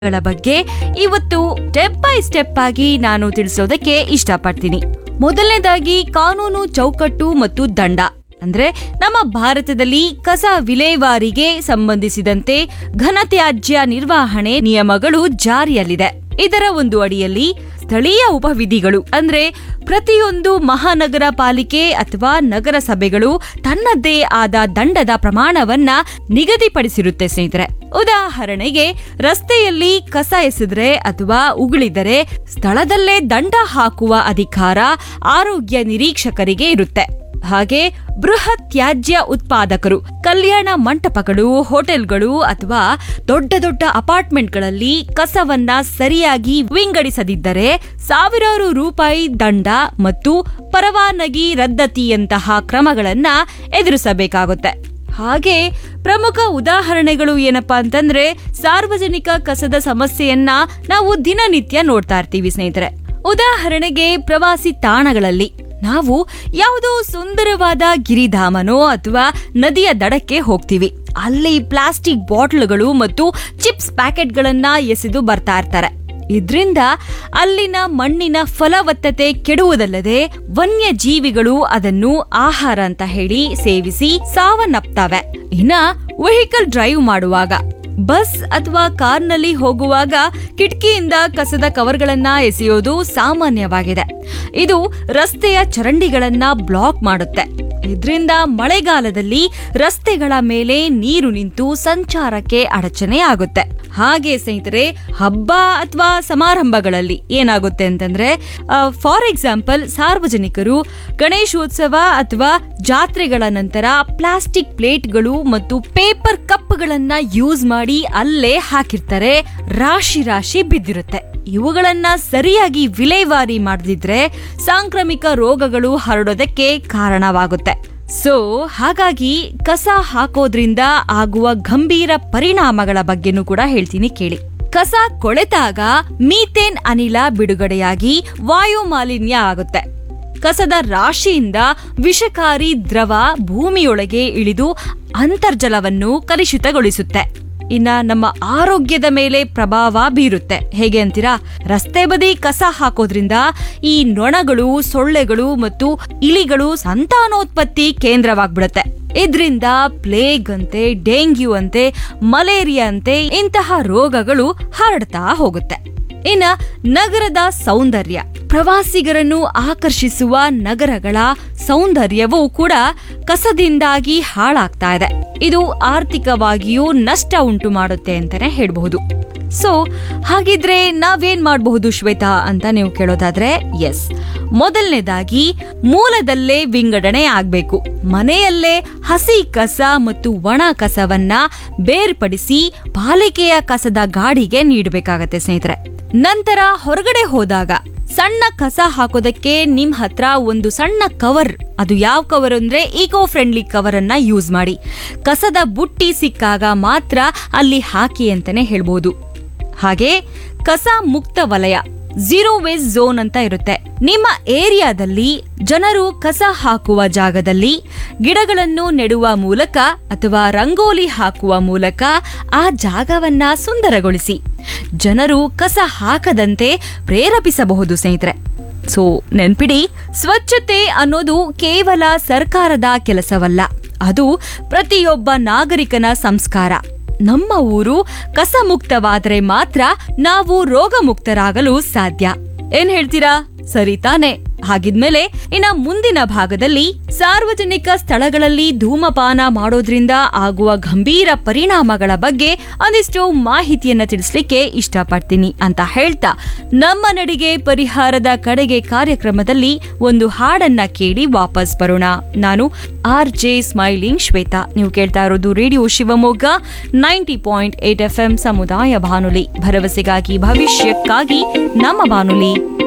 ಗಳ ಬಗ್ಗೆ ಇವತ್ತು ಸ್ಟೆಪ್ ಬೈ ಸ್ಟೆಪ್ ಆಗಿ ನಾನು ತಿಳಿಸೋದಕ್ಕೆ ಇಷ್ಟಪಡ್ತೀನಿ ಮೊದಲನೇದಾಗಿ ಕಾನೂನು ಚೌಕಟ್ಟು ಮತ್ತು ದಂಡ ಅಂದ್ರೆ ನಮ್ಮ ಭಾರತದಲ್ಲಿ ಕಸ ವಿಲೇವಾರಿಗೆ ಸಂಬಂಧಿಸಿದಂತೆ ಘನತ್ಯಾಜ್ಯ ನಿರ್ವಹಣೆ ನಿಯಮಗಳು ಜಾರಿಯಲ್ಲಿದೆ ಇದರ ಒಂದು ಅಡಿಯಲ್ಲಿ ಸ್ಥಳೀಯ ಉಪವಿಧಿಗಳು ಅಂದ್ರೆ ಪ್ರತಿಯೊಂದು ಮಹಾನಗರ ಪಾಲಿಕೆ ಅಥವಾ ನಗರಸಭೆಗಳು ತನ್ನದೇ ಆದ ದಂಡದ ಪ್ರಮಾಣವನ್ನ ನಿಗದಿಪಡಿಸಿರುತ್ತೆ ಸ್ನೇಹಿತರೆ ಉದಾಹರಣೆಗೆ ರಸ್ತೆಯಲ್ಲಿ ಕಸ ಎಸೆದ್ರೆ ಅಥವಾ ಉಗುಳಿದರೆ ಸ್ಥಳದಲ್ಲೇ ದಂಡ ಹಾಕುವ ಅಧಿಕಾರ ಆರೋಗ್ಯ ನಿರೀಕ್ಷಕರಿಗೆ ಇರುತ್ತೆ ಹಾಗೆ ಬೃಹತ್ ತ್ಯಾಜ್ಯ ಉತ್ಪಾದಕರು ಕಲ್ಯಾಣ ಮಂಟಪಗಳು ಹೋಟೆಲ್ಗಳು ಅಥವಾ ದೊಡ್ಡ ದೊಡ್ಡ ಅಪಾರ್ಟ್ಮೆಂಟ್ಗಳಲ್ಲಿ ಕಸವನ್ನ ಸರಿಯಾಗಿ ವಿಂಗಡಿಸದಿದ್ದರೆ ಸಾವಿರಾರು ರೂಪಾಯಿ ದಂಡ ಮತ್ತು ಪರವಾನಗಿ ರದ್ದತಿಯಂತಹ ಕ್ರಮಗಳನ್ನ ಎದುರಿಸಬೇಕಾಗುತ್ತೆ ಹಾಗೆ ಪ್ರಮುಖ ಉದಾಹರಣೆಗಳು ಏನಪ್ಪಾ ಅಂತಂದ್ರೆ ಸಾರ್ವಜನಿಕ ಕಸದ ಸಮಸ್ಯೆಯನ್ನ ನಾವು ದಿನನಿತ್ಯ ನೋಡ್ತಾ ಇರ್ತೀವಿ ಸ್ನೇಹಿತರೆ ಉದಾಹರಣೆಗೆ ಪ್ರವಾಸಿ ತಾಣಗಳಲ್ಲಿ ನಾವು ಯಾವುದೋ ಸುಂದರವಾದ ಗಿರಿಧಾಮನೋ ಅಥವಾ ನದಿಯ ದಡಕ್ಕೆ ಹೋಗ್ತೀವಿ ಅಲ್ಲಿ ಪ್ಲಾಸ್ಟಿಕ್ ಬಾಟ್ಲ್ಗಳು ಮತ್ತು ಚಿಪ್ಸ್ ಪ್ಯಾಕೆಟ್ಗಳನ್ನ ಎಸೆದು ಬರ್ತಾ ಇರ್ತಾರೆ ಇದ್ರಿಂದ ಅಲ್ಲಿನ ಮಣ್ಣಿನ ಫಲವತ್ತತೆ ಕೆಡುವುದಲ್ಲದೆ ವನ್ಯ ಜೀವಿಗಳು ಅದನ್ನು ಆಹಾರ ಅಂತ ಹೇಳಿ ಸೇವಿಸಿ ಸಾವನ್ನಪ್ತವೆ ಇನ್ನ ವೆಹಿಕಲ್ ಡ್ರೈವ್ ಮಾಡುವಾಗ ಬಸ್ ಅಥವಾ ಕಾರ್ನಲ್ಲಿ ಹೋಗುವಾಗ ಕಿಟಕಿಯಿಂದ ಕಸದ ಕವರ್ಗಳನ್ನ ಎಸೆಯೋದು ಸಾಮಾನ್ಯವಾಗಿದೆ ಇದು ರಸ್ತೆಯ ಚರಂಡಿಗಳನ್ನ ಬ್ಲಾಕ್ ಮಾಡುತ್ತೆ ಇದರಿಂದ ಮಳೆಗಾಲದಲ್ಲಿ ರಸ್ತೆಗಳ ಮೇಲೆ ನೀರು ನಿಂತು ಸಂಚಾರಕ್ಕೆ ಅಡಚಣೆ ಆಗುತ್ತೆ ಹಾಗೆ ಸ್ನೇಹಿತರೆ ಹಬ್ಬ ಅಥವಾ ಸಮಾರಂಭಗಳಲ್ಲಿ ಏನಾಗುತ್ತೆ ಅಂತಂದ್ರೆ ಫಾರ್ ಎಕ್ಸಾಂಪಲ್ ಸಾರ್ವಜನಿಕರು ಗಣೇಶೋತ್ಸವ ಅಥವಾ ಜಾತ್ರೆಗಳ ನಂತರ ಪ್ಲಾಸ್ಟಿಕ್ ಪ್ಲೇಟ್ಗಳು ಮತ್ತು ಪೇಪರ್ ಕಪ್ಗಳನ್ನ ಯೂಸ್ ಮಾಡಿ ಅಲ್ಲೇ ಹಾಕಿರ್ತಾರೆ ರಾಶಿ ರಾಶಿ ಬಿದ್ದಿರುತ್ತೆ ಇವುಗಳನ್ನ ಸರಿಯಾಗಿ ವಿಲೇವಾರಿ ಮಾಡದಿದ್ರೆ ಸಾಂಕ್ರಾಮಿಕ ರೋಗಗಳು ಹರಡೋದಕ್ಕೆ ಕಾರಣವಾಗುತ್ತೆ ಸೊ ಹಾಗಾಗಿ ಕಸ ಹಾಕೋದ್ರಿಂದ ಆಗುವ ಗಂಭೀರ ಪರಿಣಾಮಗಳ ಬಗ್ಗೆನೂ ಕೂಡ ಹೇಳ್ತೀನಿ ಕೇಳಿ ಕಸ ಕೊಳೆತಾಗ ಮೀಥೇನ್ ಅನಿಲ ಬಿಡುಗಡೆಯಾಗಿ ವಾಯು ಮಾಲಿನ್ಯ ಆಗುತ್ತೆ ಕಸದ ರಾಶಿಯಿಂದ ವಿಷಕಾರಿ ದ್ರವ ಭೂಮಿಯೊಳಗೆ ಇಳಿದು ಅಂತರ್ಜಲವನ್ನು ಕಲುಷಿತಗೊಳಿಸುತ್ತೆ ಇನ್ನ ನಮ್ಮ ಆರೋಗ್ಯದ ಮೇಲೆ ಪ್ರಭಾವ ಬೀರುತ್ತೆ ಹೇಗೆ ಅಂತೀರಾ ರಸ್ತೆ ಬದಿ ಕಸ ಹಾಕೋದ್ರಿಂದ ಈ ನೊಣಗಳು ಸೊಳ್ಳೆಗಳು ಮತ್ತು ಇಲಿಗಳು ಸಂತಾನೋತ್ಪತ್ತಿ ಕೇಂದ್ರವಾಗ್ಬಿಡುತ್ತೆ ಇದ್ರಿಂದ ಪ್ಲೇಗ್ ಅಂತೆ ಡೆಂಗ್ಯೂ ಅಂತೆ ಮಲೇರಿಯಾ ಅಂತೆ ಇಂತಹ ರೋಗಗಳು ಹರಡ್ತಾ ಹೋಗುತ್ತೆ ಇನ್ನ ನಗರದ ಸೌಂದರ್ಯ ಪ್ರವಾಸಿಗರನ್ನು ಆಕರ್ಷಿಸುವ ನಗರಗಳ ಸೌಂದರ್ಯವೂ ಕೂಡ ಕಸದಿಂದಾಗಿ ಹಾಳಾಗ್ತಾ ಇದೆ ಇದು ಆರ್ಥಿಕವಾಗಿಯೂ ನಷ್ಟ ಉಂಟು ಮಾಡುತ್ತೆ ಅಂತಾನೆ ಹೇಳ್ಬಹುದು ಸೊ ಹಾಗಿದ್ರೆ ನಾವೇನ್ ಮಾಡಬಹುದು ಶ್ವೇತಾ ಅಂತ ನೀವು ಕೇಳೋದಾದ್ರೆ ಎಸ್ ಮೊದಲನೇದಾಗಿ ಮೂಲದಲ್ಲೇ ವಿಂಗಡಣೆ ಆಗ್ಬೇಕು ಮನೆಯಲ್ಲೇ ಹಸಿ ಕಸ ಮತ್ತು ಒಣ ಕಸವನ್ನ ಬೇರ್ಪಡಿಸಿ ಪಾಲಿಕೆಯ ಕಸದ ಗಾಡಿಗೆ ನೀಡಬೇಕಾಗತ್ತೆ ಸ್ನೇಹಿತರೆ ನಂತರ ಹೊರಗಡೆ ಹೋದಾಗ ಸಣ್ಣ ಕಸ ಹಾಕೋದಕ್ಕೆ ನಿಮ್ ಹತ್ರ ಒಂದು ಸಣ್ಣ ಕವರ್ ಅದು ಯಾವ ಕವರ್ ಅಂದ್ರೆ ಈಕೋ ಫ್ರೆಂಡ್ಲಿ ಕವರ್ ಅನ್ನ ಯೂಸ್ ಮಾಡಿ ಕಸದ ಬುಟ್ಟಿ ಸಿಕ್ಕಾಗ ಮಾತ್ರ ಅಲ್ಲಿ ಹಾಕಿ ಅಂತಾನೆ ಹೇಳ್ಬೋದು ಹಾಗೆ ಕಸ ಮುಕ್ತ ವಲಯ ಝೀರೋ ವೇಸ್ಟ್ ಝೋನ್ ಅಂತ ಇರುತ್ತೆ ನಿಮ್ಮ ಏರಿಯಾದಲ್ಲಿ ಜನರು ಕಸ ಹಾಕುವ ಜಾಗದಲ್ಲಿ ಗಿಡಗಳನ್ನು ನೆಡುವ ಮೂಲಕ ಅಥವಾ ರಂಗೋಲಿ ಹಾಕುವ ಮೂಲಕ ಆ ಜಾಗವನ್ನ ಸುಂದರಗೊಳಿಸಿ ಜನರು ಕಸ ಹಾಕದಂತೆ ಪ್ರೇರೇಪಿಸಬಹುದು ಸ್ನೇಹಿತರೆ ಸೊ ನೆನ್ಪಿಡಿ ಸ್ವಚ್ಛತೆ ಅನ್ನೋದು ಕೇವಲ ಸರ್ಕಾರದ ಕೆಲಸವಲ್ಲ ಅದು ಪ್ರತಿಯೊಬ್ಬ ನಾಗರಿಕನ ಸಂಸ್ಕಾರ ನಮ್ಮ ಊರು ಕಸ ಮುಕ್ತವಾದರೆ ಮಾತ್ರ ನಾವು ರೋಗ ಮುಕ್ತರಾಗಲು ಸಾಧ್ಯ ಏನ್ ಹೇಳ್ತೀರಾ ಸರಿ ತಾನೆ ಹಾಗಿದ್ಮೇಲೆ ಇನ್ನ ಮುಂದಿನ ಭಾಗದಲ್ಲಿ ಸಾರ್ವಜನಿಕ ಸ್ಥಳಗಳಲ್ಲಿ ಧೂಮಪಾನ ಮಾಡೋದ್ರಿಂದ ಆಗುವ ಗಂಭೀರ ಪರಿಣಾಮಗಳ ಬಗ್ಗೆ ಒಂದಿಷ್ಟು ಮಾಹಿತಿಯನ್ನ ತಿಳಿಸ್ಲಿಕ್ಕೆ ಇಷ್ಟಪಡ್ತೀನಿ ಅಂತ ಹೇಳ್ತಾ ನಮ್ಮ ನಡಿಗೆ ಪರಿಹಾರದ ಕಡೆಗೆ ಕಾರ್ಯಕ್ರಮದಲ್ಲಿ ಒಂದು ಹಾಡನ್ನ ಕೇಳಿ ವಾಪಸ್ ಬರೋಣ ನಾನು ಆರ್ ಜೆ ಸ್ಮೈಲಿಂಗ್ ಶ್ವೇತಾ ನೀವು ಕೇಳ್ತಾ ಇರೋದು radio Shivamogga ninety point eight F M ಸಮುದಾಯ ಬಾನುಲಿ ಭರವಸೆಗಾಗಿ ಭವಿಷ್ಯಕ್ಕಾಗಿ ನಮ್ಮ ಬಾನುಲಿ